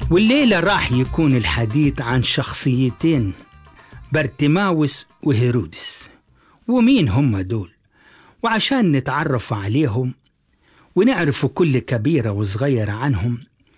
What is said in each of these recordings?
والليلة راح يكون الحديث عن شخصيتين برتماوس وهيرودس ومين هم دول وعشان نتعرف عليهم ونعرف كل كبيرة وصغيرة عنهم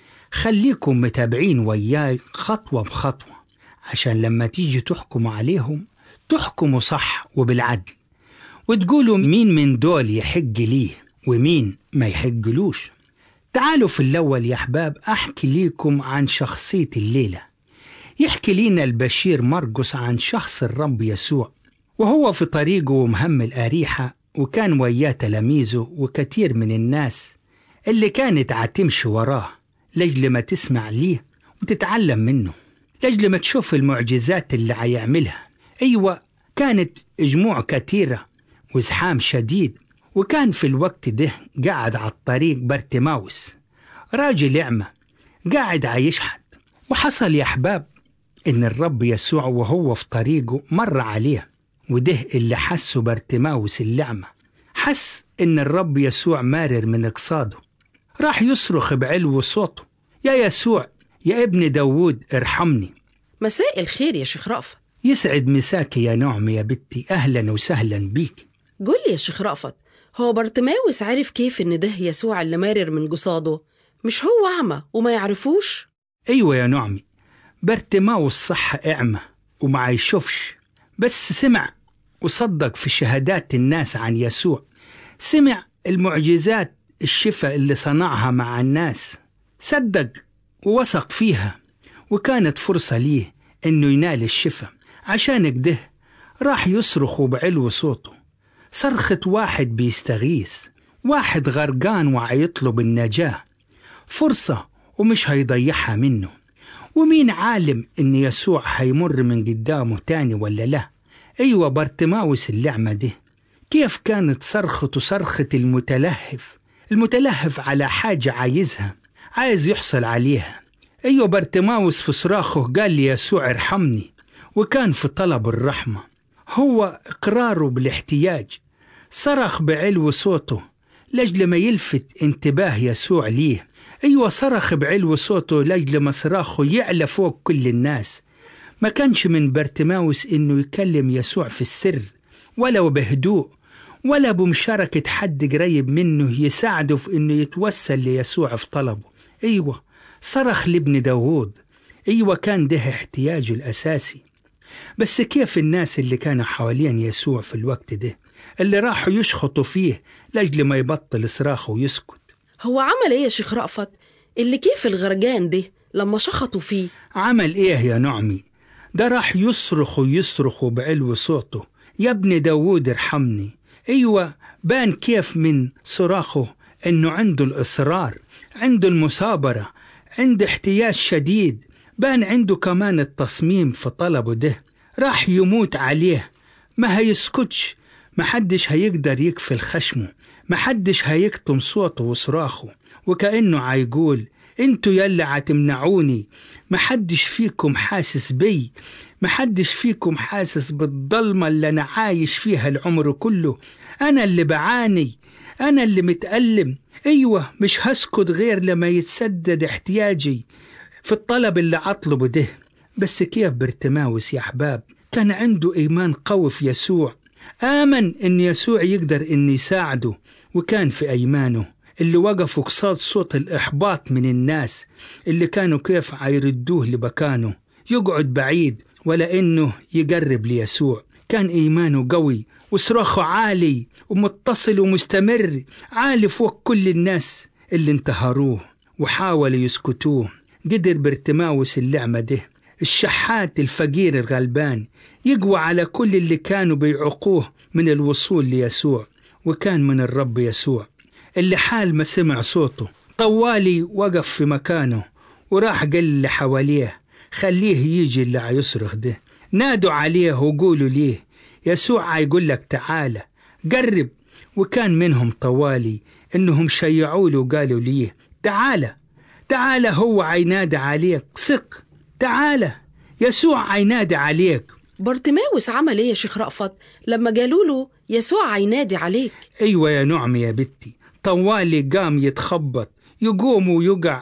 خليكم متابعين وياي خطوة بخطوة عشان لما تيجي تحكموا عليهم تحكموا صح وبالعدل وتقولوا مين من دول يحق ليه ومين ما يحقلوش تعالوا في الأول يا أحباب أحكي ليكم عن شخصية الليلة يحكي لينا البشير مرقس عن شخص الرب يسوع وهو في طريقه ومهمل أريحة وكان وياه تلاميذه وكثير من الناس اللي كانت عتمشي وراه لجل ما تسمع ليه وتتعلم منه لجل ما تشوف المعجزات اللي عيعملها أيوة كانت جموع كثيرة وزحام شديد وكان في الوقت ده قاعد على الطريق برتماوس راجل أعمى قاعد عيشحت وحصل يا أحباب إن الرب يسوع وهو في طريقه مر عليه وده اللي حسه برتماوس اللعمة حس إن الرب يسوع مارر من إقصاده راح يصرخ بعلو صوته يا يسوع يا ابن داوود ارحمني مساء الخير يا شيخ رأفت يسعد مساك يا نعم يا بنتي أهلا وسهلا بيك قول لي يا شيخ رأفت هو برتماوس عارف كيف إن ده يسوع اللي مارر من جساده مش هو أعمى وما يعرفوش أيوة يا نعمي برتماوس صح أعمى وما يشوفش بس سمع وصدق في شهادات الناس عن يسوع سمع المعجزات الشفاء اللي صنعها مع الناس صدق ووثق فيها وكانت فرصة ليه إنه ينال الشفاء عشان كده راح يصرخ بعلو صوته صرخة واحد بيستغيث واحد غرقان وعيطلب النجاة فرصة ومش هيضيعها منه ومين عالم إن يسوع هيمر من قدامه تاني ولا لا أيوة برتماوس اللعمة دي كيف كانت صرخته صرخة المتلهف المتلهف على حاجة عايزها عايز يحصل عليها أيوة برتماوس في صراخه قال لي يسوع ارحمني وكان في طلب الرحمة هو إقراره بالاحتياج صرخ بعلو صوته لجل ما يلفت انتباه يسوع ليه أيوة صرخ بعلو صوته لجل ما صراخه يعلى فوق كل الناس ما كانش من برتماوس إنه يكلم يسوع في السر ولا بهدوء ولا بمشاركة حد قريب منه يساعده في إنه يتوسل ليسوع في طلبه أيوة صرخ لابن داوود أيوة كان ده احتياجه الأساسي بس كيف الناس اللي كانوا حوالين يسوع في الوقت ده اللي راحوا يشخطوا فيه لأجل ما يبطل صراخه ويسكت هو عمل إيه يا شيخ رأفت اللي كيف الغرقان ده لما شخطوا فيه عمل إيه يا نعمي ده راح يصرخ ويصرخ بعلو صوته يا ابن داوود ارحمني أيوة بان كيف من صراخه إنه عنده الإصرار عنده المثابرة عنده احتياج شديد بان عنده كمان التصميم في طلبه ده راح يموت عليه ما هيسكتش محدش هيقدر يكفل خشمه محدش هيكتم صوته وصراخه وكأنه عيقول انتوا يلا عتمنعوني محدش فيكم حاسس بي محدش فيكم حاسس بالضلمة اللي أنا عايش فيها العمر كله أنا اللي بعاني أنا اللي متألم أيوة مش هسكت غير لما يتسدد احتياجي في الطلب اللي أطلبه ده بس كيف برتماوس يا أحباب كان عنده إيمان قوي في يسوع آمن إن يسوع يقدر إن يساعده وكان في أيمانه اللي وقفوا قصاد صوت الإحباط من الناس اللي كانوا كيف عيردوه لبكانه يقعد بعيد ولا إنه يقرب ليسوع كان إيمانه قوي وصراخه عالي ومتصل ومستمر عالي فوق كل الناس اللي انتهروه وحاولوا يسكتوه قدر برتماوس اللعمة ده الشحات الفقير الغلبان يقوى على كل اللي كانوا بيعقوه من الوصول ليسوع وكان من الرب يسوع اللي حال ما سمع صوته طوالي وقف في مكانه وراح قال اللي حواليه خليه يجي اللي عيصرخ ده نادوا عليه وقولوا ليه يسوع يقول لك تعالى قرب وكان منهم طوالي انهم شيعوا له وقالوا ليه تعالى تعالى هو عينادى عليك ثق تعالى يسوع عينادى عليك برتماوس عمل ايه يا شيخ رأفت لما قالوا له يسوع هينادي عليك ايوه يا نعم يا بنتي طوالي قام يتخبط يقوم ويقع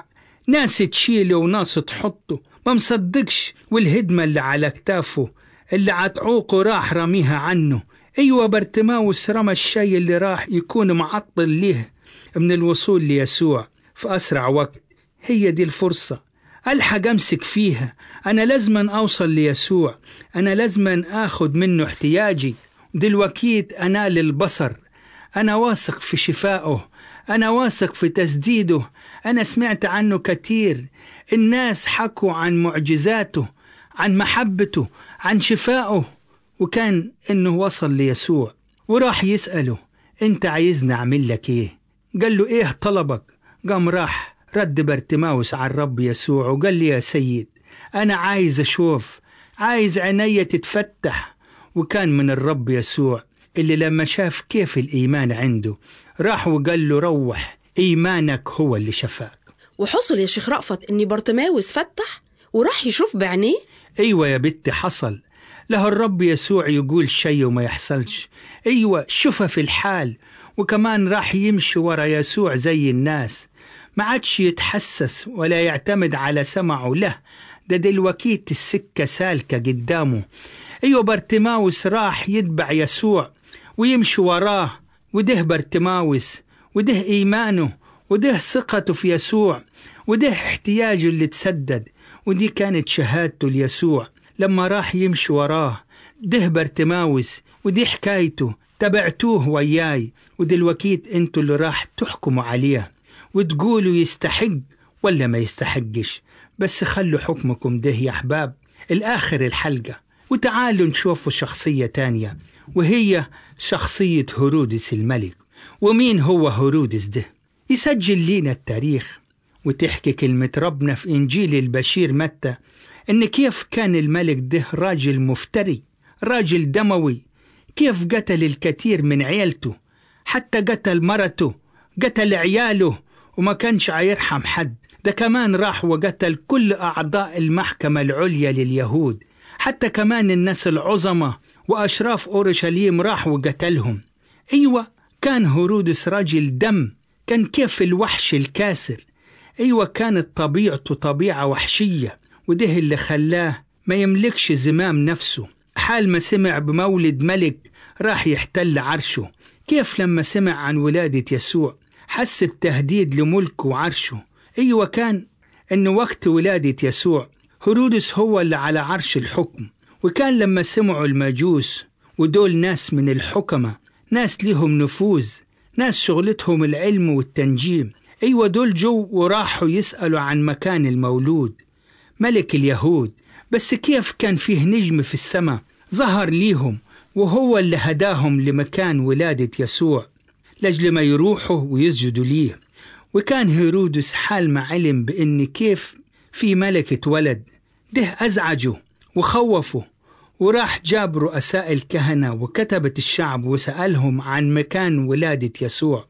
ناس تشيله وناس تحطه ما مصدقش والهدمة اللي على كتافه اللي عتعوقه راح رميها عنه أيوة برتماوس رمى الشيء اللي راح يكون معطل ليه من الوصول ليسوع في أسرع وقت هي دي الفرصة ألحق أمسك فيها أنا لازما أوصل ليسوع أنا لازما آخد منه احتياجي دلوكيت أنال البصر أنا واثق في شفائه أنا واثق في تسديده أنا سمعت عنه كتير الناس حكوا عن معجزاته عن محبته عن شفائه وكان إنه وصل ليسوع وراح يسأله أنت عايزني أعمل لك إيه قال له إيه طلبك قام راح رد برتماوس على الرب يسوع وقال لي يا سيد أنا عايز أشوف عايز عيني تتفتح وكان من الرب يسوع اللي لما شاف كيف الإيمان عنده راح وقال له روح إيمانك هو اللي شفاك وحصل يا شيخ رأفت إن بارتماوس فتح وراح يشوف بعينيه أيوة يا بنتي حصل له الرب يسوع يقول شيء وما يحصلش أيوة شوفها في الحال وكمان راح يمشي ورا يسوع زي الناس ما عادش يتحسس ولا يعتمد على سمعه له ده دلوكيت السكة سالكة قدامه أيوة بارتماوس راح يتبع يسوع ويمشي وراه وده بارتماوس وده إيمانه وده ثقته في يسوع وده احتياجه اللي تسدد ودي كانت شهادته ليسوع لما راح يمشي وراه ده بارتماوس ودي حكايته تبعتوه وياي ودلوكيت انتوا اللي راح تحكموا عليه وتقولوا يستحق ولا ما يستحقش بس خلوا حكمكم ده يا أحباب الآخر الحلقة وتعالوا نشوفوا شخصية تانية وهي شخصية هرودس الملك ومين هو هرودس ده يسجل لينا التاريخ وتحكي كلمة ربنا في إنجيل البشير متى إن كيف كان الملك ده راجل مفتري راجل دموي كيف قتل الكثير من عيلته حتى قتل مرته قتل عياله وما كانش عيرحم حد ده كمان راح وقتل كل أعضاء المحكمة العليا لليهود حتى كمان الناس العظمة وأشراف أورشليم راح وقتلهم أيوة كان هرودس راجل دم كان كيف الوحش الكاسر أيوة كانت طبيعته طبيعة وحشية وده اللي خلاه ما يملكش زمام نفسه حال ما سمع بمولد ملك راح يحتل عرشه كيف لما سمع عن ولادة يسوع حس بتهديد لملكه وعرشه أيوة كان أن وقت ولادة يسوع هرودس هو اللي على عرش الحكم وكان لما سمعوا المجوس ودول ناس من الحكمة ناس ليهم نفوذ ناس شغلتهم العلم والتنجيم أيوة دول جو وراحوا يسألوا عن مكان المولود ملك اليهود بس كيف كان فيه نجم في السماء ظهر ليهم وهو اللي هداهم لمكان ولادة يسوع لأجل ما يروحوا ويسجدوا ليه وكان هيرودس حال ما علم بأن كيف في ملك اتولد ده أزعجه وخوفه وراح جاب رؤساء الكهنة وكتبة الشعب وسألهم عن مكان ولادة يسوع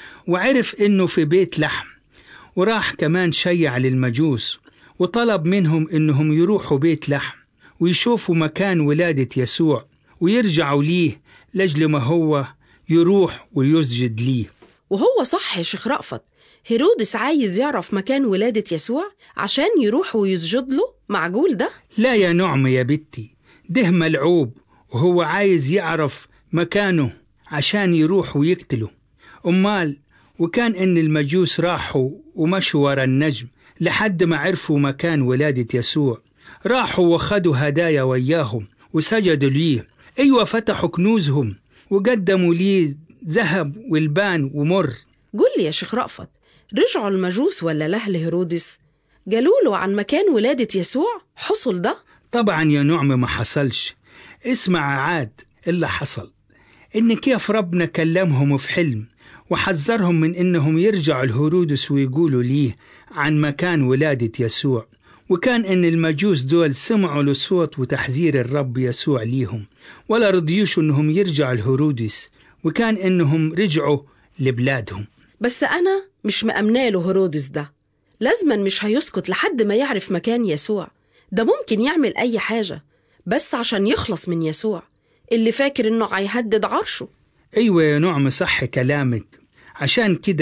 وعرف إنه في بيت لحم وراح كمان شيع للمجوس وطلب منهم إنهم يروحوا بيت لحم ويشوفوا مكان ولادة يسوع ويرجعوا ليه لأجل ما هو يروح ويسجد ليه وهو صح يا شيخ رأفت هيرودس عايز يعرف مكان ولادة يسوع عشان يروح ويسجد له معجول ده لا يا نعمة يا بنتي ده ملعوب وهو عايز يعرف مكانه عشان يروح ويقتله أمال وكان إن المجوس راحوا ومشوا ورا النجم لحد ما عرفوا مكان ولادة يسوع راحوا وخدوا هدايا وياهم وسجدوا ليه أيوة فتحوا كنوزهم وقدموا ليه ذهب والبان ومر قول لي يا شيخ رأفت رجعوا المجوس ولا لأهل هيرودس قالوا له عن مكان ولادة يسوع حصل ده طبعا يا نعمة ما حصلش اسمع عاد اللي حصل إن كيف ربنا كلمهم في حلم وحذرهم من إنهم يرجعوا لهرودس ويقولوا ليه عن مكان ولادة يسوع وكان إن المجوس دول سمعوا لصوت وتحذير الرب يسوع ليهم ولا رضيوش إنهم يرجعوا لهرودس وكان إنهم رجعوا لبلادهم بس أنا مش مأمنة له هيرودس ده لازما مش هيسكت لحد ما يعرف مكان يسوع ده ممكن يعمل أي حاجة بس عشان يخلص من يسوع اللي فاكر إنه هيهدد عرشه أيوة يا نعمة صح كلامك عشان كده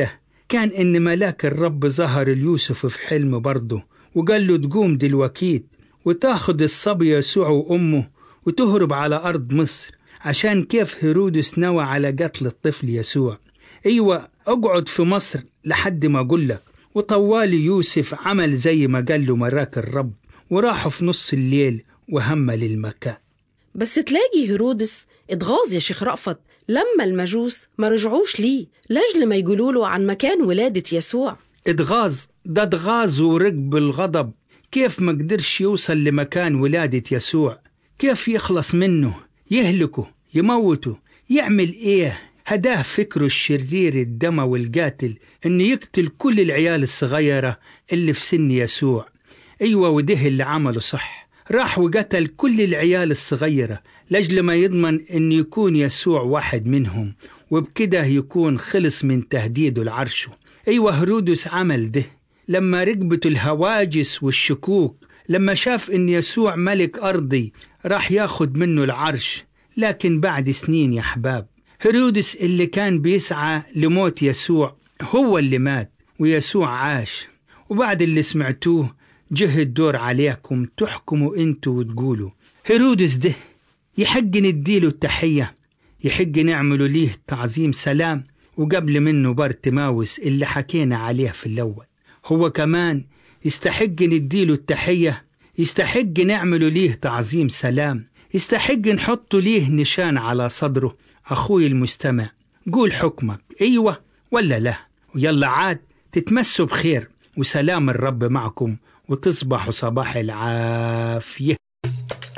كان إن ملاك الرب ظهر ليوسف في حلم برضه وقال له تقوم دلوكيت وتاخد الصبي يسوع وأمه وتهرب على أرض مصر عشان كيف هيرودس نوى على قتل الطفل يسوع أيوة اقعد في مصر لحد ما أقول لك وطوالي يوسف عمل زي ما قال له مراك الرب وراحوا في نص الليل وهم للمكان بس تلاقي هيرودس اتغاظ يا شيخ رأفت لما المجوس ما رجعوش ليه لاجل ما يقولوا له عن مكان ولادة يسوع اتغاظ ده اتغاظ ورق بالغضب كيف ما قدرش يوصل لمكان ولادة يسوع كيف يخلص منه يهلكه يموته يعمل ايه هداه فكره الشرير الدموي القاتل انه يقتل كل العيال الصغيرة اللي في سن يسوع ايوه وده اللي عمله صح راح وقتل كل العيال الصغيرة لأجل ما يضمن أن يكون يسوع واحد منهم وبكده يكون خلص من تهديده لعرشه أيوة هرودس عمل ده لما ركبته الهواجس والشكوك لما شاف أن يسوع ملك أرضي راح ياخد منه العرش لكن بعد سنين يا حباب هرودس اللي كان بيسعى لموت يسوع هو اللي مات ويسوع عاش وبعد اللي سمعتوه جه الدور عليكم تحكموا انتوا وتقولوا هيرودس ده يحق نديله التحية يحق نعمله ليه تعظيم سلام وقبل منه بارتماوس اللي حكينا عليه في الأول هو كمان يستحق نديله التحية يستحق نعمله ليه تعظيم سلام يستحق نحطه ليه نشان على صدره أخوي المستمع قول حكمك أيوة ولا لا ويلا عاد تتمسوا بخير وسلام الرب معكم وتصبحوا صباح العافية